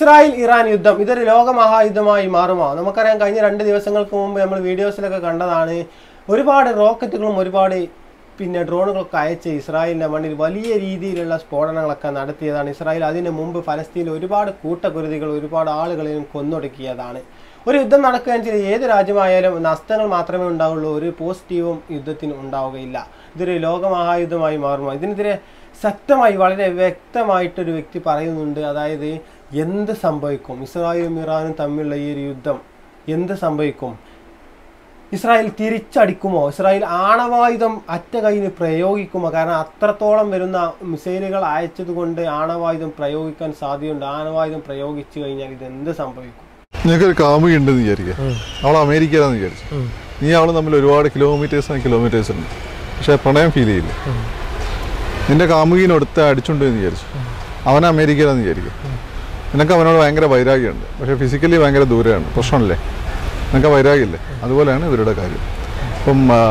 Israel Iran യുദ്ധം ഇതൊരു ലോകമഹായുദ്ധമായി മാറുമോ നമുക്കറിയാം കഴിഞ്ഞ രണ്ട് ദിവസങ്ങൾക്ക് മുമ്പ് നമ്മൾ വീഡിയോസിലൊക്കെ കണ്ടതാണ് ഒരുപാട് റോക്കറ്റുകളും ഒരുപാട് പിന്നെ ഡ്രോണുകളൊക്കെ അയച്ച് ഇസ്രായേലിൻ്റെ മണ്ണിൽ വലിയ രീതിയിലുള്ള സ്ഫോടനങ്ങളൊക്കെ നടത്തിയതാണ് ഇസ്രായേൽ അതിന് മുമ്പ് ഫലസ്തീനിൽ ഒരുപാട് കൂട്ടക്കുരുതികൾ ഒരുപാട് ആളുകളെയും കൊന്നൊടുക്കിയതാണ് ഒരു യുദ്ധം നടക്കുകയെന്ന് വെച്ചാൽ ഏത് രാജ്യമായാലും നഷ്ടങ്ങൾ മാത്രമേ ഉണ്ടാവുള്ളൂ ഒരു പോസിറ്റീവും യുദ്ധത്തിന് ഉണ്ടാവുകയില്ല ഇതൊരു ലോകമഹായുദ്ധമായി മാറുമോ ഇതിനെതിരെ ശക്തമായി വളരെ വ്യക്തമായിട്ടൊരു വ്യക്തി പറയുന്നുണ്ട് അതായത് എന്ത് സംഭവിക്കും ഇസ്രായേലും ഇറാനും തമ്മിലുള്ള ഈ ഒരു യുദ്ധം എന്ത് സംഭവിക്കും ഇസ്രായേൽ തിരിച്ചടിക്കുമോ ഇസ്രായേൽ ആണവായുധം അറ്റ കയ്യിൽ പ്രയോഗിക്കുമോ കാരണം അത്രത്തോളം വരുന്ന മിസൈലുകൾ അയച്ചതുകൊണ്ട് ആണവായുധം പ്രയോഗിക്കാൻ സാധ്യതയുണ്ട് ആണവായുധം പ്രയോഗിച്ചു കഴിഞ്ഞാൽ ഇത് എന്ത് സംഭവിക്കും നിനക്കൊരു കാമുകി ഉണ്ടെന്ന് വിചാരിക്കുക അവൾ അമേരിക്കയിലാന്ന് വിചാരിച്ചു നീ അവൾ തമ്മിൽ ഒരുപാട് കിലോമീറ്റേഴ്സ് ആൻഡ് കിലോമീറ്റേഴ്സ് ഉണ്ട് പക്ഷെ പ്രണയം ഫീൽ ചെയ്യില്ല നിന്റെ കാമുകീനൊടുത്ത് അടിച്ചുണ്ട് എന്ന് വിചാരിച്ചു അവൻ അമേരിക്കയിലാന്ന് വിചാരിക്കും നിനക്ക് അവനോട് ഭയങ്കര വൈരാഗ്യമുണ്ട് പക്ഷെ ഫിസിക്കലി ഭയങ്കര ദൂരെയാണ് പ്രശ്നമല്ലേ നിനക്ക് വൈരാഗ്യമില്ലേ അതുപോലെയാണ് ഇവരുടെ കാര്യം അപ്പം ആ,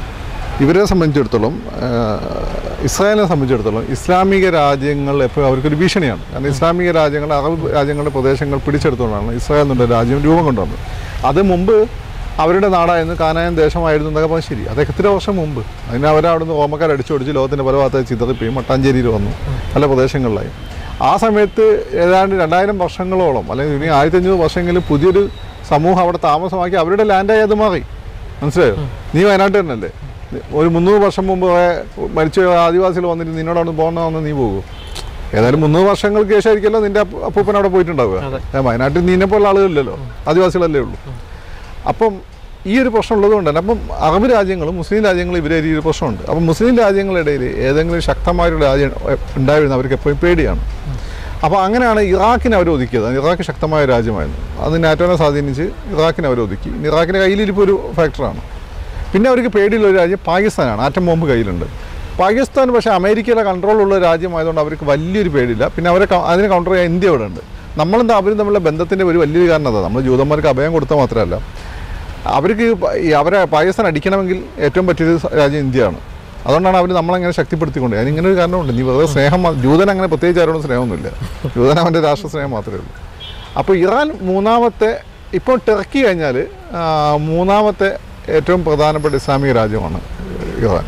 ഇവരെ സംബന്ധിച്ചിടത്തോളം ആ, ഇസ്രായേലിനെ സംബന്ധിച്ചിടത്തോളം ഇസ്ലാമിക രാജ്യങ്ങൾ എപ്പോഴും അവർക്കൊരു ഭീഷണിയാണ് കാരണം ഇസ്ലാമിക രാജ്യങ്ങൾ അറബ് രാജ്യങ്ങളുടെ പ്രദേശങ്ങൾ പിടിച്ചെടുത്തുകൊണ്ടാണ് ഇസ്രായേൽ എന്നുള്ള രാജ്യം രൂപം കൊണ്ടുവന്നത് അത് മുമ്പ് അവരുടെ നാടായിരുന്നു കാനായൻ ദേശമായിരുന്നു എന്നൊക്കെ പറഞ്ഞാൽ ശരി അതൊക്കെ എത്ര വർഷം മുമ്പ് അതിന് അവരവിടുന്ന് ഓമക്കാർ അടിച്ചോടിച്ച് ലോകത്തിൻ്റെ പല ഭാഗത്തേക്ക് ചിതറിപ്പോയി മട്ടാഞ്ചേരിയിൽ വന്നു പല പ്രദേശങ്ങളിലായി ആ സമയത്ത് ഏതാണ്ട് രണ്ടായിരം വർഷങ്ങളോളം അല്ലെങ്കിൽ ഇനി ആയിരത്തി അഞ്ഞൂറ് വർഷമെങ്കിലും പുതിയൊരു സമൂഹം അവിടെ താമസമാക്കി അവരുടെ ലാൻഡായി അത് മാറി മനസ്സിലായോ നീ വയനാട്ട് തന്നെയല്ലേ ഒരു മുന്നൂറ് വർഷം മുമ്പ് പോയ മരിച്ച ആദിവാസികൾ വന്നിട്ട് നിന്നോട് അവിടെ പോകണമെന്ന് നീ പോകുമോ ഏതായാലും മുന്നൂറ് വർഷങ്ങൾക്ക് ശേഷമായിരിക്കുമല്ലോ നിന്റെ അപ്പ- അപ്പൂപ്പൻ അവിടെ പോയിട്ടുണ്ടാവുക ഏ, വയനാട്ടിൽ നിന്നെ പോലെ ആളുകളില്ലല്ലോ ആദിവാസികളല്ലേ ഉള്ളൂ അപ്പം ഈ ഒരു പ്രശ്നം ഉള്ളതുകൊണ്ട് തന്നെ അപ്പം അറബ് രാജ്യങ്ങളും മുസ്ലിം രാജ്യങ്ങളും ഇവരെ ഈ ഒരു പ്രശ്നമുണ്ട് അപ്പം മുസ്ലിം രാജ്യങ്ങളുടെ ഇടയിൽ ഏതെങ്കിലും ശക്തമായൊരു രാജ്യം ഉണ്ടായിരുന്നു അവർക്ക് എപ്പോഴും പേടിയാണ് അപ്പോൾ അങ്ങനെയാണ് ഇറാഖിനെ അവർ ഒതുക്കിയത് ഇറാഖ് ശക്തമായ രാജ്യമായിരുന്നു അത് നാറ്റോനെ സ്വാധീനിച്ച് ഇറാഖിനെ അവർ ഒതുക്കി ഇനി ഇറാഖിൻ്റെ കയ്യിലിരിപ്പോൾ ഒരു ഫാക്ടറാണ് പിന്നെ അവർക്ക് പേടിയുള്ള ഒരു രാജ്യം പാകിസ്ഥാനാണ് ആറ്റം ബോംബ് കയ്യിലുണ്ട് പാകിസ്ഥാൻ പക്ഷേ അമേരിക്കയുടെ കൺട്രോളുള്ള രാജ്യമായതുകൊണ്ട് അവർക്ക് വലിയൊരു പേടിയില്ല പിന്നെ അവരെ ക- അതിനെ കൗണ്ടർ ചെയ്യാൻ ഇന്ത്യ ഇവിടെ ഉണ്ട് നമ്മളെന്താ അവരും തമ്മിലുള്ള ബന്ധത്തിൻ്റെ ഒരു വലിയൊരു കാരണം അതാണ് നമ്മൾ ജൂതന്മാർക്ക് അഭയം കൊടുത്താൽ മാത്രമല്ല അവർക്ക് പ- ഈ അവരെ പാകിസ്ഥാൻ അടിക്കണമെങ്കിൽ ഏറ്റവും പറ്റിയത് സ- രാജ്യം ഇന്ത്യയാണ് അതുകൊണ്ടാണ് അവർ നമ്മളങ്ങനെ ശക്തിപ്പെടുത്തിക്കൊണ്ട് അതിന് ഇങ്ങനെ ഒരു കാരണമുണ്ട് നീ വെറുതെ സ്നേഹം മാ- ജൂതൻ അങ്ങനെ പ്രത്യേകിച്ച് ആരോടും സ്നേഹമൊന്നുമില്ല ജൂതൻ അവൻ്റെ രാഷ്ട്ര സ്നേഹം മാത്രമേ ഉള്ളൂ അപ്പോൾ ഇറാൻ മൂന്നാമത്തെ ഇപ്പോൾ ടർക്കി കഴിഞ്ഞാൽ ആ, മൂന്നാമത്തെ ഏറ്റവും പ്രധാനപ്പെട്ട ഇസ്ലാമിക രാജ്യമാണ് ഇറാൻ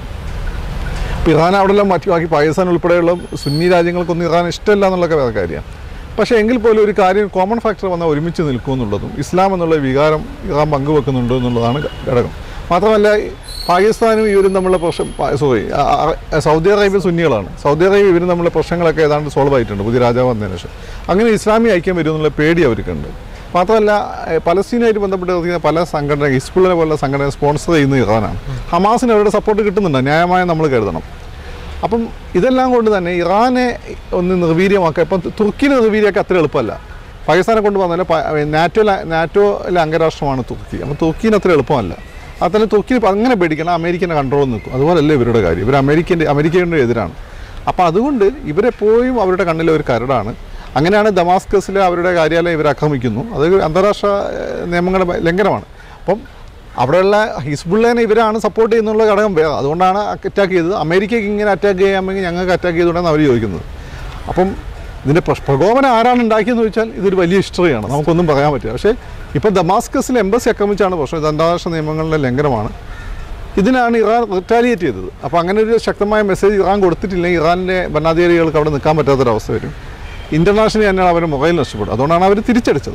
ഇപ്പോൾ ഇറാൻ അവിടെല്ലാം മറ്റു ബാക്കി പാകിസ്ഥാൻ ഉൾപ്പെടെയുള്ള സുന്നി രാജ്യങ്ങൾക്കൊന്നും ഇറാൻ ഇഷ്ടമില്ല എന്നുള്ളൊക്കെ വേറെ കാര്യമാണ് പക്ഷേ എങ്കിൽ പോലും ഒരു കാര്യം കോമൺ ഫാക്ടർ വന്നാൽ ഒരുമിച്ച് നിൽക്കും എന്നുള്ളതും ഇസ്ലാം എന്നുള്ള വികാരം ഇറാൻ പങ്കുവെക്കുന്നുണ്ട് എന്നുള്ളതാണ് ഘടകം മാത്രമല്ല ഈ പാകിസ്ഥാനും ഇവരും തമ്മിലുള്ള പ്രശ്നം സോറി സൗദി അറേബ്യ സുന്നികളാണ് സൗദി അറേബ്യ ഇവരും തമ്മിലുള്ള പ്രശ്നങ്ങളൊക്കെ ഏതാണ്ട് സോൾവ് ആയിട്ടുണ്ട് പുതിയ രാജാവ് വന്നതിന് ശേഷം അങ്ങനെ ഇസ്ലാമിക ഐക്യം വരും എന്നുള്ള പേടി അവർക്കുണ്ട് മാത്രമല്ല ഏഹ്, പലസ്തീനുമായിട്ട് ബന്ധപ്പെട്ട് പ്രവർത്തിക്കുന്ന പല സംഘടന ഹിസ്ബുള്ളിനെ പോലുള്ള സംഘടന സ്പോൺസർ ചെയ്യുന്ന ഇറാനാണ് ഹമാസിന് അവരുടെ സപ്പോർട്ട് കിട്ടുന്നുണ്ട് ന്യായമായ നമ്മൾ കരുതണം അപ്പം ഇതെല്ലാം കൊണ്ട് തന്നെ ഇറാനെ ഒന്ന് നിർവീര്യമാക്കുക ഇപ്പം തുർക്കിനെ നിർവീര്യമാക്കുക അത്ര എളുപ്പമല്ല പാകിസ്ഥാനെ കൊണ്ട് വന്നാൽ നാറ്റോ നാറ്റോയിലെ അംഗരാഷ്ട്രമാണ് തുർക്കി അപ്പം തുർക്കിന് അത്ര എളുപ്പമല്ല അത് തന്നെ തുർക്കി ഇപ്പം അങ്ങനെ പേടിക്കണം അമേരിക്കനെ കൺട്രോൾ നിൽക്കും അതുപോലല്ല ഇവരുടെ കാര്യം ഇവർ അമേരിക്കൻ്റെ അമേരിക്കയുടെ എതിരാണ് അപ്പോൾ അതുകൊണ്ട് ഇവരെപ്പോഴും അവരുടെ കണ്ണിൽ ഒരു കരടാണ് അങ്ങനെയാണ് ദമാസ്കസിലെ അവരുടെ കാര്യാലയം ഇവർ ആക്രമിക്കുന്നു അത് അന്താരാഷ്ട്ര ഏഹ്, നിയമങ്ങളുടെ ലംഘനമാണ് അപ്പം അവിടെയുള്ള ഹിസ്ബുള്ളേനെ ഇവരാണ് സപ്പോർട്ട് ചെയ്യുന്നുള്ള ഘടകം വേറെ അതുകൊണ്ടാണ് അറ്റാക്ക് ചെയ്തത് അമേരിക്കയ്ക്ക് ഇങ്ങനെ അറ്റാക്ക് ചെയ്യാമെങ്കിൽ ഞങ്ങൾക്ക് അറ്റാക്ക് ചെയ്തുകൊണ്ടാണ് അവർ ചോദിക്കുന്നത് അപ്പം ഇതിൻ്റെ പ്രശ്- പ്രകോപനം ആരാണ് ഉണ്ടാക്കിയെന്ന് ചോദിച്ചാൽ ഇതൊരു വലിയ ഹിസ്റ്ററിയാണ് നമുക്കൊന്നും പറയാൻ പറ്റില്ല പക്ഷേ ഇപ്പോൾ ദമാസ്കസിൽ എംബസി ആക്രമിച്ചാണ് പ്രശ്നം ഇത് അന്താരാഷ്ട്ര നിയമങ്ങളുടെ ലംഘനമാണ് ഇതിനാണ് ഇറാൻ റിറ്റാലിയേറ്റ് ചെയ്തത് അപ്പോൾ അങ്ങനെ ഒരു ശക്തമായ മെസ്സേജ് ഇറാൻ കൊടുത്തിട്ടില്ലെങ്കിൽ ഇറാനിലെ ഭരണാധികാരികൾക്ക് അവിടെ നിൽക്കാൻ പറ്റാത്തൊരവസ്ഥ വരും ഇൻ്റർനാഷണലി തന്നെയാണ് അവരുടെ മൊബൈൽ നഷ്ടപ്പെടും അതുകൊണ്ടാണ് അവർ തിരിച്ചടിച്ചത്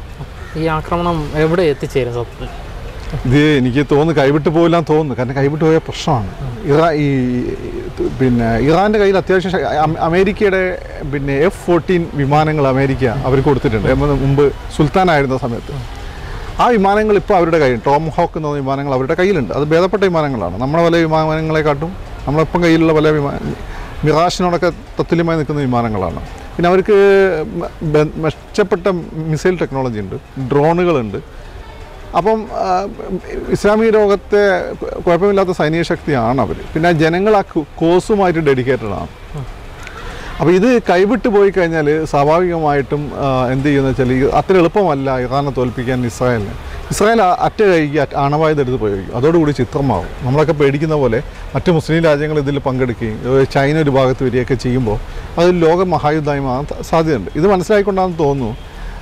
ഈ ആക്രമണം എവിടെ എത്തിച്ചേരും സത്യത്തിൽ ഇത് എനിക്ക് തോന്നുന്നു കൈവിട്ട് പോയില്ലാന്ന് തോന്നുന്നു കാരണം കൈവിട്ട് പോയ പ്രശ്നമാണ് ഇറാ ഈ പിന്നെ ഇറാൻ്റെ കയ്യിൽ അത്യാവശ്യം ശ- അം- അമേരിക്കയുടെ പിന്നെ എഫ് ഫോർട്ടീൻ വിമാനങ്ങൾ അമേരിക്ക അവർ കൊടുത്തിട്ടുണ്ട് എന്ന് മുമ്പ് സുൽത്താൻ ആയിരുന്ന സമയത്ത് ആ വിമാനങ്ങൾ ഇപ്പോൾ അവരുടെ കയ്യിൽ ടോം ഹോക്ക് എന്ന വിമാനങ്ങൾ അവരുടെ കയ്യിലുണ്ട് അത് ഭേദപ്പെട്ട വിമാനങ്ങൾ നമ്മളെ പല വിമാനങ്ങളെക്കാട്ടും നമ്മളിപ്പം കയ്യിലുള്ള പല വിമാന മിറാഷിനോടൊക്കെ തത്തുല്യമായി നിൽക്കുന്ന വിമാനങ്ങളാണ് പിന്നെ അവർക്ക് മ- ബെ- മെച്ചപ്പെട്ട മിസൈൽ ടെക്നോളജി ഉണ്ട് ഡ്രോണുകളുണ്ട് അപ്പം ആ, ഇസ്ലാമിക ലോകത്തെ കു- കുഴപ്പമില്ലാത്ത സൈനിക ശക്തിയാണ് അവർ പിന്നെ ജനങ്ങൾ ആ കു- കോസുമായിട്ട് ഡെഡിക്കേറ്റഡ് ആണ് അപ്പോൾ ഇത് കൈവിട്ട് പോയി കഴിഞ്ഞാൽ സ്വാഭാവികമായിട്ടും ആ, എന്ത് ചെയ്യുന്ന വെച്ചാൽ ഈ അത്ര എളുപ്പമല്ല ഇറാനെ തോൽപ്പിക്കാൻ ഇസ്രായേലിന് ഇസ്രായേൽ ആ അറ്റ കൈക്ക് അറ്റ- ആണവായുധം എടുത്ത് പ്രയോഗിക്കും അതോടുകൂടി ചിത്രമാവും നമ്മളൊക്കെ പേടിക്കുന്ന പോലെ മറ്റ് മുസ്ലിം രാജ്യങ്ങൾ ഇതിൽ പങ്കെടുക്കുകയും ഏഹ് ചൈന ഒരു ഭാഗത്ത് വരികയൊക്കെ ചെയ്യുമ്പോൾ അത് ലോക മഹായുദ്ധമായി മാറാൻ ത- സാധ്യതയുണ്ട് ഇത് മനസ്സിലായിക്കൊണ്ടാണെന്ന് തോന്നുന്നു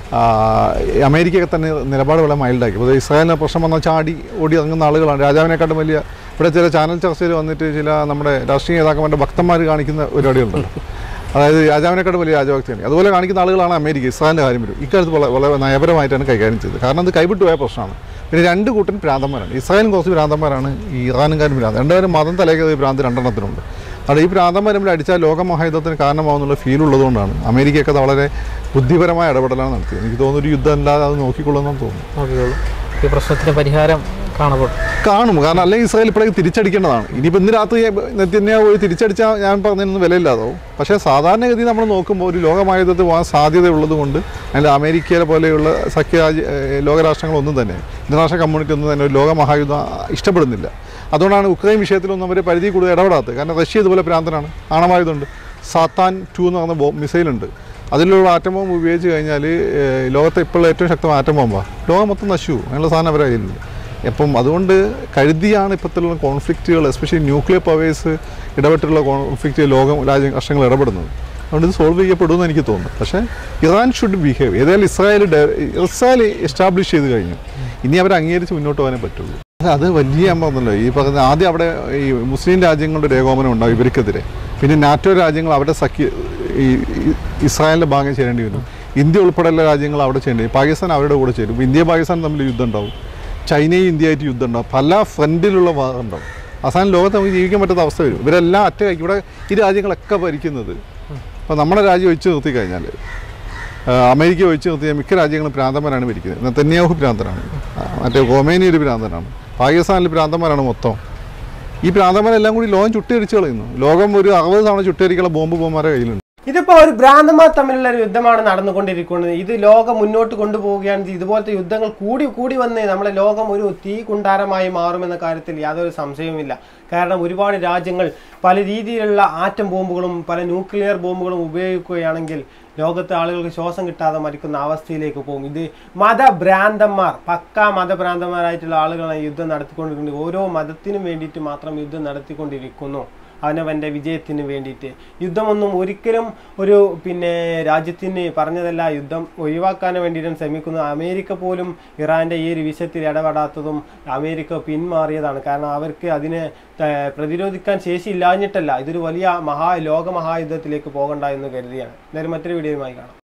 ആ, അമേരിക്കയൊക്കെ തന്നെ നിലപാട് വളരെ മൈൽഡാക്കി അപ്പോൾ ഇസ്രായേലിന് പ്രശ്നം വന്നാൽ ചാടി ഓടി ഇറങ്ങുന്ന ആളുകളാണ് രാജാവിനെക്കാട്ടും വലിയ ഇവിടെ ചില ചാനൽ ചർച്ചയിൽ വന്നിട്ട് ചില നമ്മുടെ രാഷ്ട്രീയ നേതാക്കന്മാരുടെ ഭക്തന്മാർ കാണിക്കുന്ന പരിപാടികളുണ്ടല്ലോ അതായത് രാജാവിനെക്കാട്ടും വലിയ രാജഭക്തിയാണ് അതുപോലെ കാണിക്കുന്ന ആളുകളാണ് അമേരിക്ക ഇസ്രായേലിൻ്റെ കാര്യം വരും ഇക്കാലത്ത് വളരെ വളരെ നയപരമായിട്ടാണ് കൈകാര്യം ചെയ്തത് കാരണം അത് കൈവിട്ടു പോയ പ്രശ്നമാണ് പിന്നെ രണ്ട് കൂട്ടൻ ഭ്രാന്തന്മാരാണ് ഇസ്രായേലും കുറച്ച് ഭ്രാന്തന്മാരാണ് ഈ ഇറാനുകാരും ഭ്രാന്ത് രണ്ടുപേരും മതം തലേക്കത് ഭ്രാന്ത് രണ്ടെണ്ണത്തിനുണ്ട് അവിടെ ഈ ഭ്രാന്തന്മാർ തമ്മിൽ അടിച്ചാൽ ലോകമഹായുദ്ധത്തിന് കാരണമാവുന്നുള്ള ഫീൽ ഉള്ളതുകൊണ്ടാണ് അമേരിക്കയൊക്കെ അത് വളരെ ബുദ്ധിപരമായ ഇടപെടലാണ് നടത്തിയത് എനിക്ക് തോന്നുന്നു ഒരു യുദ്ധം അല്ലാതെ അത് നോക്കിക്കൊള്ളുന്നെന്ന് തോന്നുന്നു നോക്കിക്കോളൂ ഈ പ്രശ്നത്തിന് പരിഹാരം കാണപ്പെടും കാണും കാരണം അല്ലെങ്കിൽ ഇസ്രായേൽ ഇപ്പോഴേക്ക് തിരിച്ചടിക്കേണ്ടതാണ് ഇനിയിപ്പോൾ ഇന്ന് രാത്രി നെത്തിനെ പോയി തിരിച്ചടിച്ചാൽ ഞാൻ പറഞ്ഞതിനൊന്നും വിലയില്ലാതാവും പക്ഷേ സാധാരണഗതി നമ്മൾ നോക്കുമ്പോൾ ഒരു ലോകമായുധത്തിൽ പോകാൻ സാധ്യതയുള്ളത് കൊണ്ട് അതിൽ അമേരിക്കയിലെ പോലെയുള്ള സഖ്യരാജ്യ ഏഹ് ലോകരാഷ്ട്രങ്ങളൊന്നും തന്നെ ഇന്റർനാഷണൽ കമ്മ്യൂണിറ്റി ഒന്നും തന്നെ ഒരു ലോകമഹായുധം ഇഷ്ടപ്പെടുന്നില്ല അതുകൊണ്ടാണ് ഉക്രൈൻ വിഷയത്തിലൊന്നും അവർ പരിധി കൂടുതൽ ഇടപെടാത്തത് കാരണം റഷ്യ ഇതുപോലെ പ്രാന്തനാണ് ആണവായുധമുണ്ട് സാത്താൻ ടു എന്ന് പറഞ്ഞ ബോ മിസൈലുണ്ട് അതിലുള്ള ആറ്റം ബോംബ് ഉപയോഗിച്ച് കഴിഞ്ഞാൽ ഏഹ്, ലോകത്തെ ഇപ്പോൾ ഏറ്റവും ശക്തമായ ആറ്റം ബോംബാണ് ലോകം മൊത്തം നശിച്ചു അങ്ങനെയുള്ള സാധനം അവരെ കയ്യിലുണ്ട് അപ്പം അതുകൊണ്ട് കരുതിയാണ് ഇപ്പോഴത്തുള്ള കോൺഫ്ലിക്റ്റുകൾ എസ്പെഷ്യലി ന്യൂക്ലിയർ പവേഴ്സ് ഇടപെട്ടുള്ള കോൺഫ്ലിക്റ്റ് ലോകം രാജ്യ രാഷ്ട്രങ്ങൾ ഇടപെടുന്നത് അതുകൊണ്ട് ഇത് സോൾവ് ചെയ്യപ്പെടുമെന്ന് എനിക്ക് തോന്നുന്നു പക്ഷേ ഇറാൻ ഷുഡ് ബിഹേവ് ഏതായാലും ഇസ്രായേൽ ഡെ- ഇസ്രായേൽ എസ്റ്റാബ്ലിഷ് ചെയ്ത് കഴിഞ്ഞു ഇനി അവർ അംഗീകരിച്ച് മുന്നോട്ട് പോകാനേ പറ്റുള്ളൂ അല്ല, അത് വലിയ അമ്പന്നല്ലോ ഈ പറയുന്ന ആദ്യം അവിടെ ഈ മുസ്ലിം രാജ്യങ്ങളുടെ ഒരു ഏകോപനം ഉണ്ടാവും ഇവർക്കെതിരെ പിന്നെ നാറ്റോ രാജ്യങ്ങൾ അവരുടെ സഖ്യ ഈ ഈ ഇസ്രായേലിൻ്റെ ഭാഗം ചെയ്യേണ്ടി വരും ഇന്ത്യ ഉൾപ്പെടെയുള്ള രാജ്യങ്ങൾ അവിടെ ചെയ്യേണ്ടി വരും പാകിസ്ഥാൻ അവരുടെ കൂടെ ചേരും ഇപ്പോൾ ഇന്ത്യ പാകിസ്ഥാൻ തമ്മിൽ യുദ്ധം ഉണ്ടാവും ചൈനയും ഇന്ത്യയായിട്ട് യുദ്ധം ഉണ്ടാവും പല ഫ്രണ്ടിലുള്ള ഭാഗം ഉണ്ടാവും അവസാനം ലോകത്ത് നമുക്ക് ജീവിക്കാൻ പറ്റാത്ത അവസ്ഥ വരും ഇവരെല്ലാം അറ്റ ഇവിടെ ഈ രാജ്യങ്ങളൊക്കെ ഭരിക്കുന്നത് ഇപ്പോൾ നമ്മുടെ രാജ്യം ഒഴിച്ചു നിർത്തി കഴിഞ്ഞാൽ അമേരിക്ക ഒഴിച്ചു നിർത്തിയ മിക്ക രാജ്യങ്ങളും ഭ്രാന്തന്മാരാണ് ഭരിക്കുന്നത് നെത്തന്യാഹു ഭ്രാന്തനാണ് ആ, മറ്റേ ഗോമേനി ഒരു ഭ്രാന്തനാണ് പാകിസ്ഥാനിൽ ഭ്രാന്തന്മാരാണ് മൊത്തം ഈ ഭ്രാന്തന്മാരെല്ലാം കൂടി ലോകം ചുട്ടരിച്ച് കളയുന്നു ലോകം ഒരു അറുപത് തവണ ചുട്ടരിക്കുള്ള ബോംബ് ബോംബാരെ കയ്യിലുണ്ട് ഇതിപ്പോ ഒരു ഭ്രാന്തന്മാർ തമ്മിലുള്ള ഒരു യുദ്ധമാണ് നടന്നുകൊണ്ടിരിക്കുന്നത് ഇത് ലോകം മുന്നോട്ട് കൊണ്ടുപോവുകയാണ് ഇതുപോലത്തെ യുദ്ധങ്ങൾ കൂടി കൂടി വന്ന് നമ്മളെ ലോകം ഒരു തീ കുണ്ടാരമായി മാറുമെന്ന കാര്യത്തിൽ യാതൊരു സംശയവുമില്ല കാരണം ഒരുപാട് രാജ്യങ്ങൾ പല രീതിയിലുള്ള ആറ്റം ബോംബുകളും പല ന്യൂക്ലിയർ ബോംബുകളും ഉപയോഗിക്കുകയാണെങ്കിൽ ലോകത്തെ ആളുകൾക്ക് ശ്വാസം കിട്ടാതെ മരിക്കുന്ന അവസ്ഥയിലേക്ക് പോകും ഇത് മതഭ്രാന്തന്മാർ പക്കാ മതഭ്രാന്തന്മാരായിട്ടുള്ള ആളുകളാണ് ഈ യുദ്ധം നടത്തിക്കൊണ്ടിരിക്കുന്നത് ഓരോ മതത്തിനും വേണ്ടിയിട്ട് മാത്രം യുദ്ധം നടത്തിക്കൊണ്ടിരിക്കുന്നു അവനവൻ്റെ വിജയത്തിന് വേണ്ടിയിട്ട് യുദ്ധമൊന്നും ഒരിക്കലും ഒരു പിന്നെ രാജ്യത്തിന് പറഞ്ഞതല്ല യുദ്ധം ഒഴിവാക്കാൻ വേണ്ടിയിട്ടും ശ്രമിക്കുന്നത് അമേരിക്ക പോലും ഇറാൻ്റെ ഈ ഒരു വിഷയത്തിൽ ഇടപെടാത്തതും അമേരിക്ക പിന്മാറിയതാണ് കാരണം അവർക്ക് അതിനെ ത- പ്രതിരോധിക്കാൻ ശേഷി ഇല്ലാഞ്ഞിട്ടല്ല ഇതൊരു വലിയ മഹാ ലോക മഹായുദ്ധത്തിലേക്ക് പോകണ്ട എന്ന് കരുതിയാണ് എന്തായാലും മറ്റൊരു വീഡിയോയുമായി കാണാം